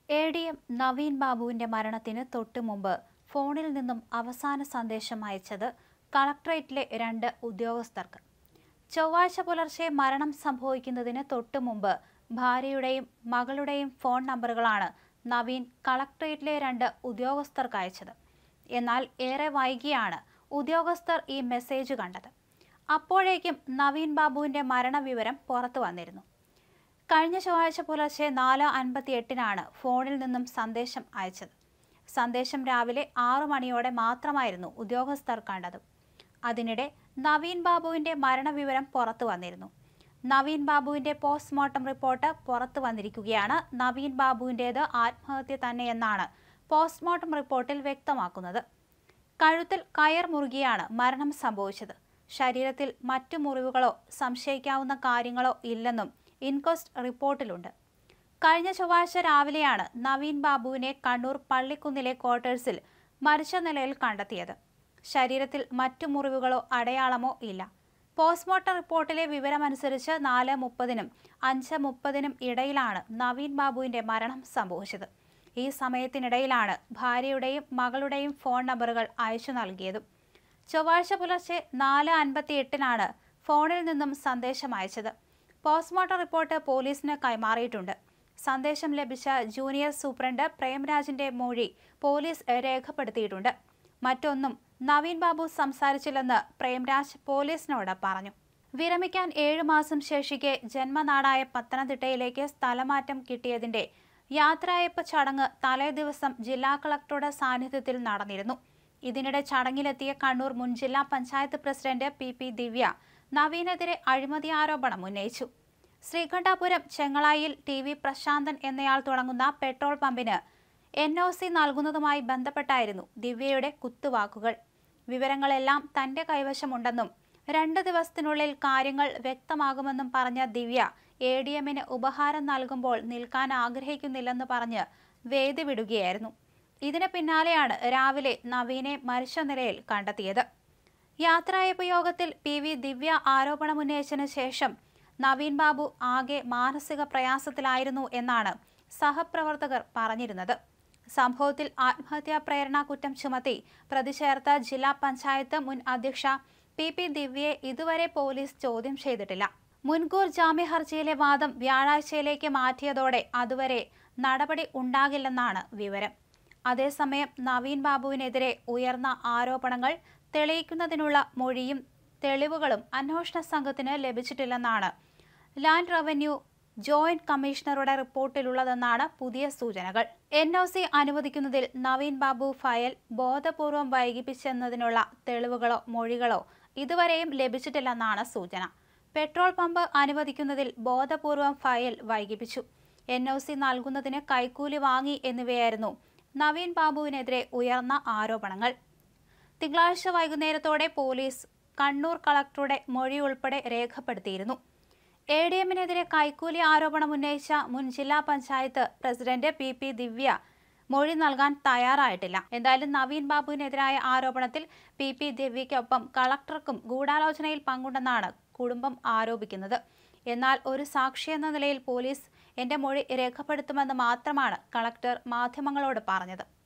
A D M Naveen ബാബുവിന്റെ മരണത്തിന് തൊട്ടു മുമ്പ് ഫോണിൽ നിന്നും അവസാന സന്ദേശം അയച്ചത് കളക്ടറേറ്റിലെ രണ്ട് ഉദ്യോഗസ്ഥർക്ക് ചൊവ്വാഴ്ച പുലർച്ചെ മരണം സംഭവിക്കുന്നതിന് തൊട്ടു മുമ്പ് ഭാര്യയുടെയും മകളുടെയും ഫോൺ നമ്പറുകളാണ് നവീൻ കളക്ടറേറ്റിലെ രണ്ട് ഉദ്യോഗസ്ഥർക്ക് അയച്ചത് എന്നാൽ ഏറെ വൈകിയാണ് ഉദ്യോഗസ്ഥർ ഈ മെസ്സേജ് കണ്ടത് അപ്പോഴേക്കും നവീൻ ബാബുവിന്റെ മരണവിവരം പുറത്തു വന്നിരുന്നു കഴിഞ്ഞ ചൊവ്വാഴ്ച പുലർച്ചെ നാല് അൻപത്തി എട്ടിനാണ് ഫോണിൽ നിന്നും സന്ദേശം അയച്ചത് സന്ദേശം രാവിലെ ആറു മണിയോടെ മാത്രമായിരുന്നു ഉദ്യോഗസ്ഥർ കണ്ടത് അതിനിടെ നവീൻ ബാബുവിന്റെ മരണവിവരം പുറത്തു വന്നിരുന്നു നവീൻ ബാബുവിന്റെ പോസ്റ്റ്മോർട്ടം റിപ്പോർട്ട് പുറത്തു വന്നിരിക്കുകയാണ് നവീൻ ബാബുവിൻ്റേത് ആത്മഹത്യ തന്നെയെന്നാണ് പോസ്റ്റ്മോർട്ടം റിപ്പോർട്ടിൽ വ്യക്തമാക്കുന്നത് കഴുത്തിൽ കയർ മുറുകിയാണ് മരണം സംഭവിച്ചത് ശരീരത്തിൽ മറ്റു മുറിവുകളോ സംശയിക്കാവുന്ന കാര്യങ്ങളോ ഇല്ലെന്നും ഇൻക്വസ്റ്റ് റിപ്പോർട്ടിലുണ്ട് കഴിഞ്ഞ ചൊവ്വാഴ്ച രാവിലെയാണ് നവീൻ ബാബുവിനെ കണ്ണൂർ പള്ളിക്കുന്നിലെ ക്വാർട്ടേഴ്സിൽ മരിച്ച നിലയിൽ കണ്ടെത്തിയത് ശരീരത്തിൽ മറ്റു മുറിവുകളോ അടയാളമോ ഇല്ല പോസ്റ്റ്മോർട്ടം റിപ്പോർട്ടിലെ വിവരമനുസരിച്ച് നാല് മുപ്പതിനും അഞ്ച് മുപ്പതിനും ഇടയിലാണ് നവീൻ ബാബുവിന്റെ മരണം സംഭവിച്ചത് ഈ സമയത്തിനിടയിലാണ് ഭാര്യയുടെയും മകളുടെയും ഫോൺ നമ്പറുകൾ അയച്ചു നൽകിയതും ചൊവ്വാഴ്ച പുലർച്ചെ നാല് അൻപത്തി എട്ടിനാണ് ഫോണിൽ നിന്നും സന്ദേശം അയച്ചത് പോസ്റ്റ്മോർട്ടം റിപ്പോർട്ട് പോലീസിന് കൈമാറിയിട്ടുണ്ട് സന്ദേശം ലഭിച്ച ജൂനിയർ സൂപ്രണ്ട് പ്രേംരാജിന്റെ മൊഴി പോലീസ് രേഖപ്പെടുത്തിയിട്ടുണ്ട് മറ്റൊന്നും നവീൻ ബാബു സംസാരിച്ചില്ലെന്ന് പ്രേംരാജ് പോലീസിനോട് പറഞ്ഞു വിരമിക്കാൻ ഏഴു മാസം ശേഷിക്കെ ജന്മനാടായ പത്തനംതിട്ടയിലേക്ക് സ്ഥലമാറ്റം കിട്ടിയതിന്റെ യാത്രയയപ്പ് ചടങ്ങ് തലേ ദിവസം ജില്ലാ കളക്ടറുടെ സാന്നിധ്യത്തിൽ നടന്നിരുന്നു ഇതിനിടെ ചടങ്ങിലെത്തിയ കണ്ണൂർ മുൻ ജില്ലാ panchayat president P P Divya നവീനെതിരെ അഴിമതി ആരോപണം ഉന്നയിച്ചു ശ്രീകണ്ഠാപുരം ചെങ്ങളായിൽ ടി വി പ്രശാന്തൻ എന്നയാൾ തുടങ്ങുന്ന പെട്രോൾ പമ്പിന് എൻ ഒ സി നൽകുന്നതുമായി ബന്ധപ്പെട്ടായിരുന്നു ദിവ്യയുടെ കുത്തുവാക്കുകൾ വിവരങ്ങളെല്ലാം തന്റെ കൈവശമുണ്ടെന്നും രണ്ട് ദിവസത്തിനുള്ളിൽ കാര്യങ്ങൾ വ്യക്തമാകുമെന്നും പറഞ്ഞ ദിവ്യ എ ഡി എമ്മിന് ഉപഹാരം നൽകുമ്പോൾ നിൽക്കാൻ ആഗ്രഹിക്കുന്നില്ലെന്ന് പറഞ്ഞ് വേദി വിടുകയായിരുന്നു ഇതിന് പിന്നാലെയാണ് രാവിലെ നവീനെ മരിച്ച നിലയിൽ കണ്ടെത്തിയത് യാത്രയപ്പ് യോഗത്തിൽ പി വി ദിവ്യ ആരോപണമുന്നയിച്ചതിന് ശേഷം നവീൻ ബാബു ആകെ മാനസിക പ്രയാസത്തിലായിരുന്നു എന്നാണ് സഹപ്രവർത്തകർ പറഞ്ഞിരുന്നത് സംഭവത്തിൽ ആത്മഹത്യാ പ്രേരണ കുറ്റം ചുമത്തി പ്രതി ചേർത്ത ജില്ലാ പഞ്ചായത്ത് മുൻ അധ്യക്ഷ പി പി ദിവ്യയെ ഇതുവരെ പോലീസ് ചോദ്യം ചെയ്തിട്ടില്ല മുൻകൂർ ജാമ്യ ഹർജിയിലെ വാദം വ്യാഴാഴ്ചയിലേക്ക് മാറ്റിയതോടെ അതുവരെ നടപടി ഉണ്ടാകില്ലെന്നാണ് വിവരം അതേസമയം നവീൻ ബാബുവിനെതിരെ ഉയർന്ന ആരോപണങ്ങൾ തെളിയിക്കുന്നതിനുള്ള മൊഴിയും തെളിവുകളും അന്വേഷണ സംഘത്തിന് ലഭിച്ചിട്ടില്ലെന്നാണ് ലാൻഡ് റവന്യൂ ജോയിന്റ് കമ്മീഷണറുടെ റിപ്പോർട്ടിലുള്ളതെന്നാണ് പുതിയ സൂചനകൾ എൻ ഒ സി അനുവദിക്കുന്നതിൽ നവീൻ ബാബു ഫയൽ ബോധപൂർവം വൈകിപ്പിച്ചെന്നതിനുള്ള തെളിവുകളോ മൊഴികളോ ഇതുവരെയും ലഭിച്ചിട്ടില്ലെന്നാണ് സൂചന പെട്രോൾ പമ്പ് അനുവദിക്കുന്നതിൽ ബോധപൂർവം ഫയൽ വൈകിപ്പിച്ചു എൻ ഒ സി നൽകുന്നതിന് കൈക്കൂലി വാങ്ങി എന്നിവയായിരുന്നു നവീൻ ബാബുവിനെതിരെ ഉയർന്ന ആരോപണങ്ങൾ തിങ്കളാഴ്ച വൈകുന്നേരത്തോടെ പോലീസ് കണ്ണൂർ കളക്ടറുടെ മൊഴി ഉൾപ്പെടെ രേഖപ്പെടുത്തിയിരുന്നു എ ഡി എമ്മിനെതിരെ കൈക്കൂലി ആരോപണം ഉന്നയിച്ച മുൻ ജില്ലാ panchayat president P P Divya മൊഴി നൽകാൻ തയ്യാറായിട്ടില്ല എന്തായാലും നവീൻ ബാബുവിനെതിരായ ആരോപണത്തിൽ പി പി ദിവ്യയ്ക്കൊപ്പം കളക്ടർക്കും ഗൂഢാലോചനയിൽ പങ്കുണ്ടെന്നാണ് കുടുംബം ആരോപിക്കുന്നത് എന്നാൽ ഒരു സാക്ഷി എന്ന നിലയിൽ പോലീസ് എന്റെ മൊഴി രേഖപ്പെടുത്തുമെന്ന് മാത്രമാണ് കളക്ടർ മാധ്യമങ്ങളോട് പറഞ്ഞത്